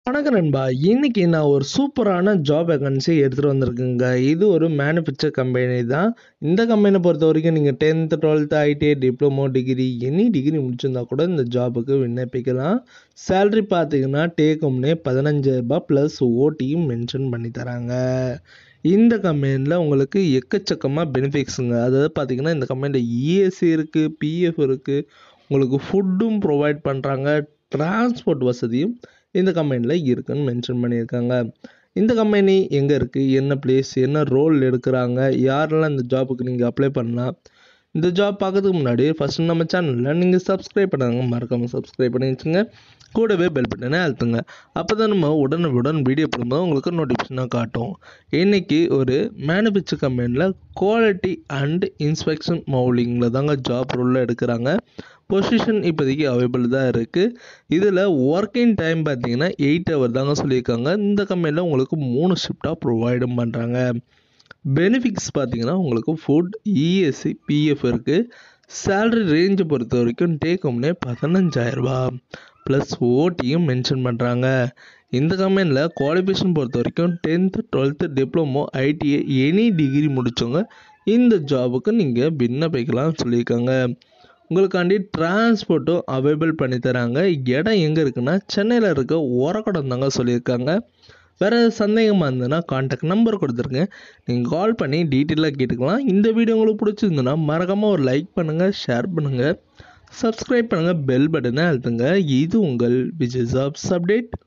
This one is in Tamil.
வணக்கம் நண்பா இன்னைக்கு நான் ஒரு சூப்பரான ஜாப் வேகன்சி எடுத்துகிட்டு வந்திருக்கேங்க இது ஒரு மேனுஃபேக்சர் கம்பெனி தான் இந்த கம்பெனியை பொறுத்த வரைக்கும் நீங்கள் tenth twelfth ITI diploma degree any degree முடிச்சிருந்தா கூட இந்த ஜாபுக்கு விண்ணப்பிக்கலாம் சேல்ரி பார்த்தீங்கன்னா டேக்கம்னே பதினஞ்சாயிரரூபா ப்ளஸ் ஓட்டியும் மென்ஷன் பண்ணி தராங்க இந்த கம்பெனியில் உங்களுக்கு எக்கச்சக்கமாக பெனிஃபிட்ஸுங்க அதாவது பார்த்தீங்கன்னா இந்த கம்பெனியில் இஎஸ்சி இருக்குது பிஎஃப் இருக்குது உங்களுக்கு ஃபுட்டும் ப்ரொவைட் பண்ணுறாங்க டிரான்ஸ்போர்ட் வசதியும் இந்த கம்பெனியில் இருக்குன்னு மென்ஷன் பண்ணியிருக்காங்க இந்த கம்பெனி எங்கே இருக்குது என்ன பிளேஸ் என்ன ரோல் எடுக்கிறாங்க யாரெல்லாம் இந்த ஜாபுக்கு நீங்கள் அப்ளை பண்ணலாம் இந்த ஜாப் பார்க்கறதுக்கு முன்னாடி ஃபஸ்ட் நம்ம சேனலில் நீங்கள் சப்ஸ்கிரைப் பண்ணாங்க மறக்காமல் சப்ஸ்கிரைப் பண்ணி வச்சுங்க கூடவே பெல் பட்டனை அழுத்துங்க அப்போ தான் நம்ம உடனுக்குடன் வீடியோ போடும்போது உங்களுக்கு நோட்டிஃபிகேஷனாக காட்டும் இன்றைக்கி ஒரு மேனுஃபேக்சர் கம்பெனியில் குவாலிட்டி அண்ட் இன்ஸ்பெக்ஷன் மவுலிங்கில் தாங்க ஜாப் ரோலில் எடுக்கிறாங்க பொசிஷன் இப்போதைக்கு அவைபிள் தான் இருக்குது இதில் ஒர்க்கிங் டைம் பார்த்தீங்கன்னா எயிட் ஹவர் தாங்க சொல்லியிருக்காங்க இந்த கம்பெனியில் உங்களுக்கு மூணு ஷிஃப்டாக ப்ரொவைடும் பண்ணுறாங்க பெனிஃபிட்ஸ் பார்த்தீங்கன்னா உங்களுக்கு ஃபுட் இஎஸ்சி பிஎஃப் இருக்குது சேல்ரி ரேஞ்சை பொறுத்த வரைக்கும் டேக் ஹோம்னே பதினஞ்சாயிரரூபா ப்ளஸ் ஓட்டியும் மென்ஷன் பண்ணுறாங்க இந்த கம்பெனியில் குவாலிஃபிகேஷன் பொறுத்த வரைக்கும் tenth twelfth diploma ITI any degree முடித்தவங்க இந்த ஜாபுக்கு நீங்கள் விண்ணப்பிக்கலாம் சொல்லியிருக்காங்க உங்களுக்காண்டி டிரான்ஸ்போர்ட்டும் அவைபிள் பண்ணி தராங்க இடம் எங்கே இருக்குன்னா சென்னையில் இருக்க உரக்கடம் தாங்க சொல்லியிருக்காங்க வேறு சந்தேகமாக இருந்ததுன்னா கான்டாக்ட் நம்பர் கொடுத்துருக்கேன் நீங்கள் கால் பண்ணி டீட்டெயிலாக கேட்டுக்கலாம் இந்த வீடியோ உங்களுக்கு பிடிச்சிருந்துன்னா மறக்காமல் ஒரு லைக் பண்ணுங்கள் ஷேர் பண்ணுங்கள் சப்ஸ்கிரைப் பண்ணுங்கள் பெல் பட்டனை அழுத்துங்க இது உங்கள் விஜய் ஜாப்ஸ் அப்டேட்